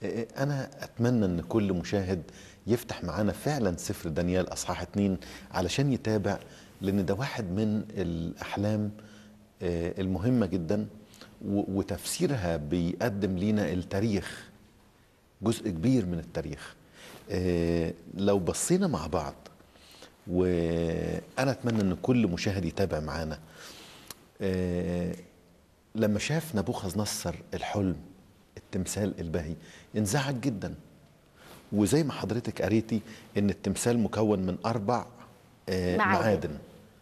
آه، أنا أتمنى أن كل مشاهد يفتح معانا فعلا سفر دانيال أصحاح اتنين علشان يتابع لأن ده واحد من الأحلام آه، المهمة جدا و- وتفسيرها بيقدم لينا التاريخ جزء كبير من التاريخ آه، لو بصينا مع بعض وأنا أتمنى أن كل مشاهد يتابع معانا آه، لما شاف نبوخذ نصر الحلم التمثال البهي انزعج جدا وزي ما حضرتك قريتي ان التمثال مكون من اربع آه، معادن. معادن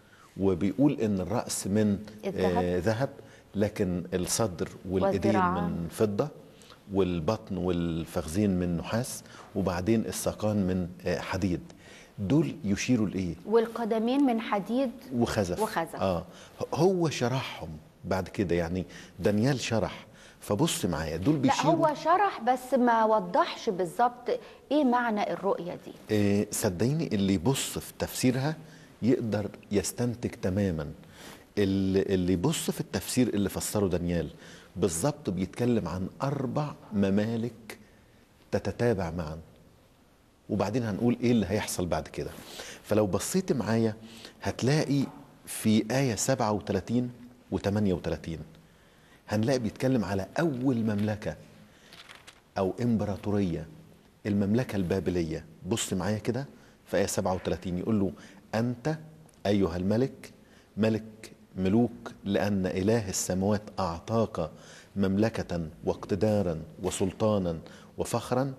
وبيقول ان الراس من الذهب. آه، ذهب لكن الصدر والايدين والذراعان. من فضه والبطن والفخذين من نحاس وبعدين الساقان من آه، حديد دول يشيروا لايه والقدمين من حديد وخزف وخزف. اه هو شرحهم بعد كده يعني دانيال شرح فبص معايا دول لا بيشيروا هو شرح بس ما وضحش بالظبط ايه معنى الرؤيه دي آه صدقيني اللي يبص في تفسيرها يقدر يستنتج تماما اللي, اللي يبص في التفسير اللي فسره دانيال بالظبط بيتكلم عن اربع ممالك تتتابع معا وبعدين هنقول ايه اللي هيحصل بعد كده فلو بصيت معايا هتلاقي في آية 37 و 38 هنلاقي بيتكلم على أول مملكة أو إمبراطورية المملكة البابلية بص معايا كده في آية 37 يقول له أنت أيها الملك ملك ملوك لأن إله السماوات أعطاك مملكة واقتدارا وسلطانا وفخرا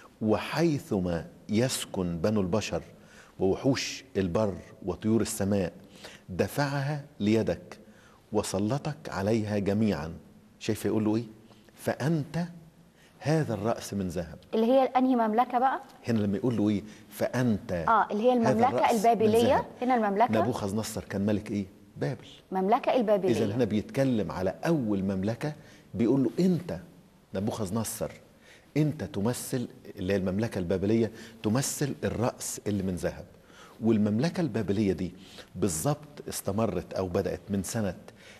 وحيثما يسكن بنو البشر ووحوش البر وطيور السماء دفعها ليدك وسلطك عليها جميعا شايف يقول له ايه فانت هذا الراس من ذهب اللي هي انهي مملكه بقى هنا لما يقول له ايه فانت اه اللي هي هذا المملكه الرأس من البابليه ذهب. هنا المملكه نبوخذ نصر كان ملك ايه بابل المملكه البابليه اذا هنا بيتكلم على اول مملكه بيقول له انت نبوخذ نصر انت تمثل اللي هي المملكه البابليه تمثل الراس اللي من ذهب والمملكه البابليه دي بالظبط استمرت او بدات من سنه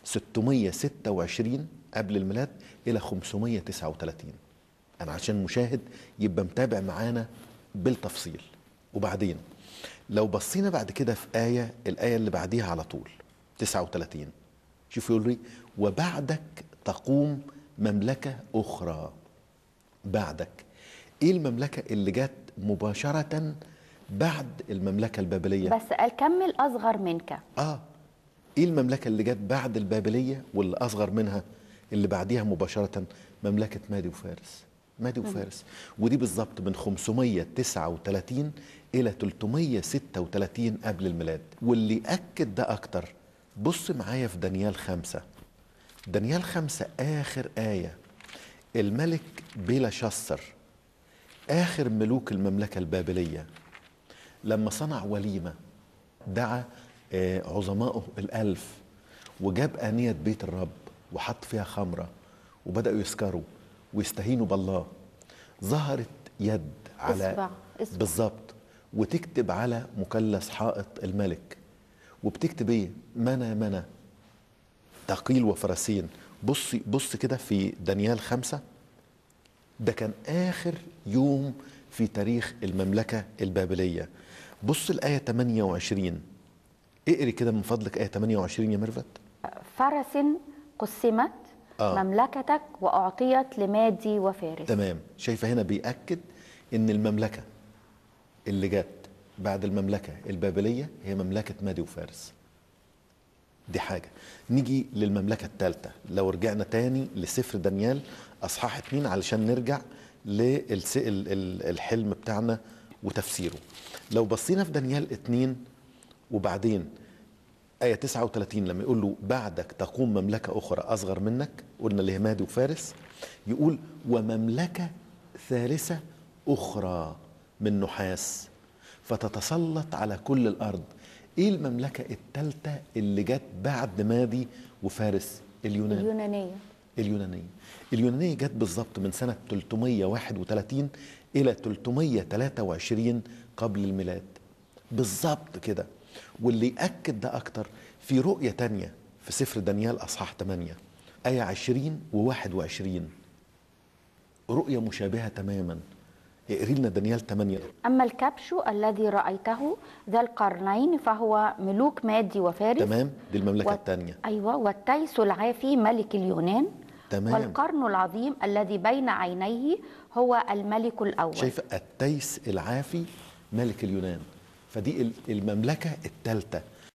626 قبل الميلاد الى 539 انا عشان المشاهد يبقى متابع معانا بالتفصيل وبعدين لو بصينا بعد كده في آية الآية اللي بعديها على طول 39 شوف يقول لي وبعدك تقوم مملكة أخرى بعدك إيه المملكة اللي جت مباشرة بعد المملكة البابلية بس قال كمل اصغر منك آه إيه المملكة اللي جت بعد البابلية واللي أصغر منها اللي بعديها مباشرة مملكة مادي وفارس مادي وفارس ودي بالظبط من 539 إلى 336 قبل الميلاد واللي أكد ده أكتر بص معايا في دانيال خمسة دانيال خمسة آخر آية الملك بلا شصر آخر ملوك المملكة البابلية لما صنع وليمة دعا آه، عظمائه الألف وجاب آنية بيت الرب وحط فيها خمرة وبدأوا يسكروا ويستهينوا بالله ظهرت يد على إصبع- إصبع. بالظبط وتكتب على مثلث حائط الملك وبتكتب ايه منى منى تقيل وفرسين بص بص كده في دانيال خمسة ده كان آخر يوم في تاريخ المملكة البابلية بص الآية 28 اقري كده من فضلك آية 28 يا ميرفت فرس قسمت آه. مملكتك واعطيت لمادي وفارس تمام شايفة هنا بيأكد إن المملكة اللي جت بعد المملكة البابلية هي مملكة مادي وفارس دي حاجة نيجي للمملكة الثالثة لو رجعنا تاني لسفر دانيال أصحاح اتنين علشان نرجع للحلم بتاعنا وتفسيره لو بصينا في دانيال اتنين وبعدين آية 39 لما يقول له بعدك تقوم مملكة أخرى أصغر منك قلنا اللي هي مادي وفارس يقول ومملكة ثالثة أخرى من نحاس فتتسلط على كل الأرض إيه المملكة الثالثة اللي جت بعد مادي وفارس اليونان اليونانيه اليونانية اليونانية جت بالظبط من سنة 331 إلى 323 قبل الميلاد بالظبط كده واللي يأكد ده أكتر في رؤية تانية في سفر دانيال أصحاح 8 آية 20 و 21 رؤيه مشابهه تماما اقري لنا دانيال 8 أما الكبش الذي رأيته ذا القرنين فهو ملوك مادي وفارس تمام دي المملكه وال- الثانيه أيوة والتيس العافي ملك اليونان تمام. والقرن العظيم الذي بين عينيه هو الملك الأول شايفه التيس العافي ملك اليونان فدي ال- المملكه الثالثه